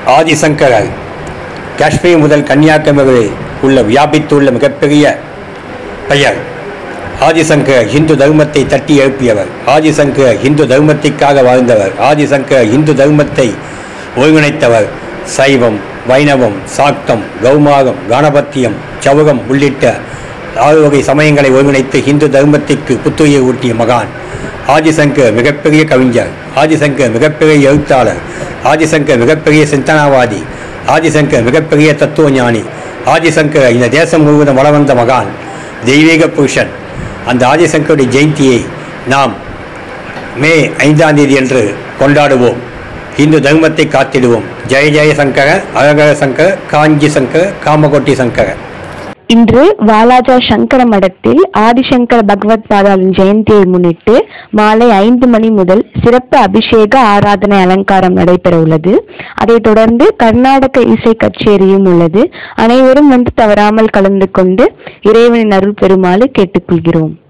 ஆதிசங்கரர் காஷ்மீர் முதல் கன்னியாகுமரி வரை உள்ள வியாபித்துள்ள மிகப்பெரிய பெயர் ஆதிசங்கர் இந்து தர்மத்தை தட்டி எழுப்பியவர் ஆதிசங்கர் இந்து தர்மத்திற்காக வாழ்ந்தவர் ஆதிசங்கர் இந்து தர்மத்தை ஒருங்கிணைத்தவர் சைவம் வைணவம் சாக்தம் கௌமாரம் கணபத்தியம் சவுகம் உள்ளிட்ட ஆறு வகை சமயங்களை ஒருங்கிணைத்து இந்து தர்மத்திற்கு புத்துயிர் ஊட்டிய மகான் ஆதிசங்கர் மிகப்பெரிய கவிஞர் ஆதிசங்கர் மிகப்பெரிய எழுத்தாளர் ஆதிசங்கர் மிகப்பெரிய சிந்தனாவாதி ஆதிசங்கர் மிகப்பெரிய தத்துவ ஞானி ஆதிசங்கர் இந்த தேசம் முழுவதும் வளம் வந்த மகான் தெய்வீக புருஷன் அந்த ஆதிசங்கருடைய ஜெயந்தியை நாம் மே ஐந்தாம் தேதி என்று கொண்டாடுவோம் இந்து தர்மத்தை காத்திடுவோம் ஜெய ஜெய சங்கர அழகர சங்கர காஞ்சி சங்கர காமகோட்டி சங்கர இன்று வாலாஜா சங்கர மடத்தில் ஆதிசங்கர பகவத் பாதாளின் ஜெயந்தியை முன்னிட்டு மாலை ஐந்து மணி முதல் சிறப்பு அபிஷேக ஆராதனை அலங்காரம் நடைபெற உள்ளது அதைத் தொடர்ந்து கர்நாடக இசை கச்சேரியும் உள்ளது அனைவரும் வந்து தவறாமல் கலந்து கொண்டு இறைவனின் அருள் பெறுமாறு கேட்டுக்கொள்கிறோம்